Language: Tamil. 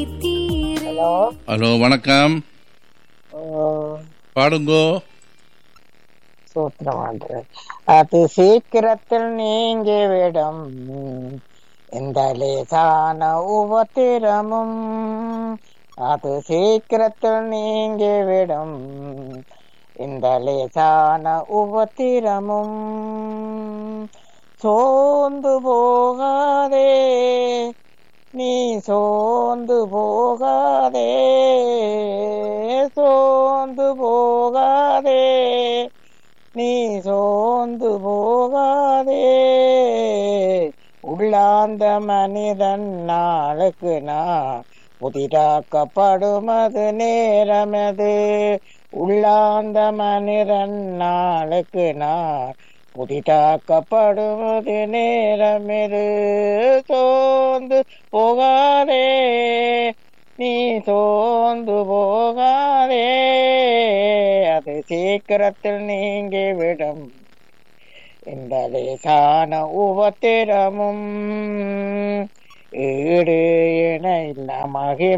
தீர்த்தீரே ஹலோ ஹலோ வணக்கம் பாடுங்கோ சூத்திரமாண்டவர் அது சீக்கிரத்தில் நீங்கிவிடும் இந்த லேசான உபத்திரமும் அது சீக்கிரத்தில் நீங்கிவிடும் இந்த லேசான உபத்திரமும் சோர்ந்து போகாதே நீ சோர்ந்து போகாதே சோர்ந்து போகாதே நீ சோர்ந்து போகாதே உள்ளாந்த மனிதன் நாளுக்கு நான் புதிராக்கப்படுமது நேரமது உள்ளாந்த மனிதன் நாளுக்கு நான் புதிதாக்கப்படுவது நேரமிது சோர்ந்து போகாதே நீ சோர்ந்து போகாதே அது சீக்கிரத்தில் நீங்கிவிடும் இந்த லேசான உபத்திரமும் ஈடு இணை இல்ல மகிமை